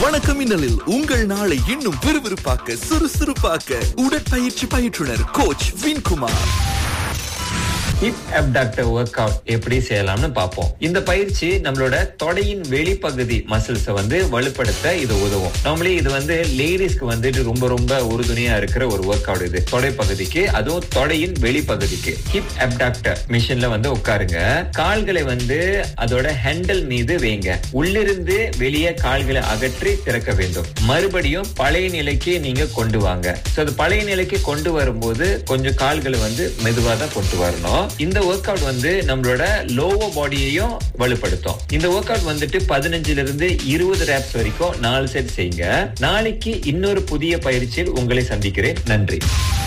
வணக்கம் மின்னலில் உங்கள் நாளை இன்னும் விறுவிறுப்பாக்க சுறுசுறுப்பாக்க உடற்பயிற்சி பயிற்றுனர் கோச் வின்குமார் ஹிப் அப்டாக்டர் ஒர்க் அவுட் எப்படி செய்யலாம்னு பார்ப்போம் இந்த பயிற்சி நம்மளோட தொடையின் வெளிப்பகுதி மசில்ஸை வந்து வலுப்படுத்த இது உதவும் நார்மலி இது வந்து லேடிஸ்க்கு வந்துட்டு ரொம்ப ரொம்ப உறுதுணையா இருக்கிற ஒரு ஒர்க் அவுட் இது தொடை பகுதிக்கு அதுவும் தொடையின் வெளிப்பகுதிக்கு ஹிப் அப்டாக்டர் மிஷின்ல வந்து உட்காருங்க கால்களை வந்து அதோட ஹேண்டில் மீது வைங்க உள்ளிருந்து வெளியே கால்களை அகற்றி திறக்க வேண்டும் மறுபடியும் பழைய நிலைக்கு நீங்க கொண்டு வாங்க சோ அது பழைய நிலைக்கு கொண்டு வரும்போது கொஞ்சம் கால்களை வந்து மெதுவா தான் கொண்டு வரணும் இந்த ஒர்க் அவுட் வந்து நம்மளோட லோவர் பாடியையும் வலுப்படுத்தும் இந்த ஒர்க் அவுட் வந்துட்டு பதினஞ்சுல இருந்து இருபது ரேப்ஸ் வரைக்கும் நாலு செட் செய்யுங்க நாளைக்கு இன்னொரு புதிய பயிற்சியில் உங்களை சந்திக்கிறேன் நன்றி